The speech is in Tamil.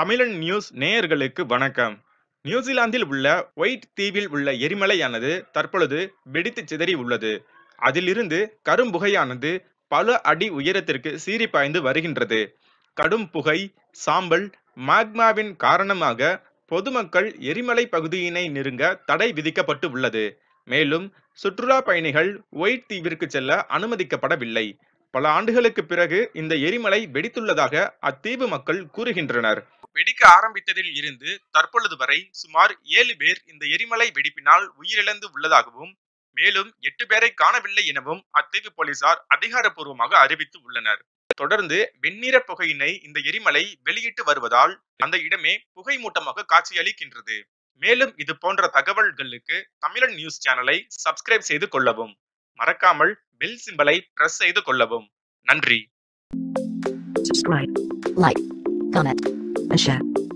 தமிழன் நியூஸ் நேயர்களுக்கு வணக்கம் நியூசிலாந்தில் உள்ள ஒயிட் தீவில் உள்ள எரிமலையானது தற்பொழுது வெடித்து சிதறி உள்ளது அதிலிருந்து கரும்புகையானது பல அடி உயரத்திற்கு சீறி பாய்ந்து வருகின்றது கடும் புகை சாம்பல் மாக்மாவின் காரணமாக பொதுமக்கள் எரிமலை பகுதியினை நெருங்க தடை விதிக்கப்பட்டு உள்ளது மேலும் சுற்றுலா பயணிகள் ஒயிட் தீவிற்கு செல்ல அனுமதிக்கப்படவில்லை பல ஆண்டுகளுக்கு பிறகு இந்த எரிமலை வெடித்துள்ளதாக அத்தீவு மக்கள் கூறுகின்றனர் வெடிக்க ஆரம்பித்ததில் இருந்து தற்பொழுது வரை சுமார் ஏழு பேர் இந்த எரிமலை வெடிப்பினால் உயிரிழந்து உள்ளதாகவும் மேலும் எட்டு பேரை காணவில்லை எனவும் அத்தீவு போலீசார் அதிகாரப்பூர்வமாக அறிவித்து உள்ளனர் தொடர்ந்து வெண்ணிற புகையினை இந்த எரிமலை வெளியிட்டு வருவதால் அந்த இடமே புகை மூட்டமாக காட்சியளிக்கின்றது மேலும் இது போன்ற தகவல்களுக்கு தமிழன் நியூஸ் சேனலை சப்ஸ்கிரைப் செய்து கொள்ளவும் மறக்காமல் பெல் சிம்பலை பிரஸ் செய்து கொள்ளவும் நன்றி subscribe, like, comment, and share.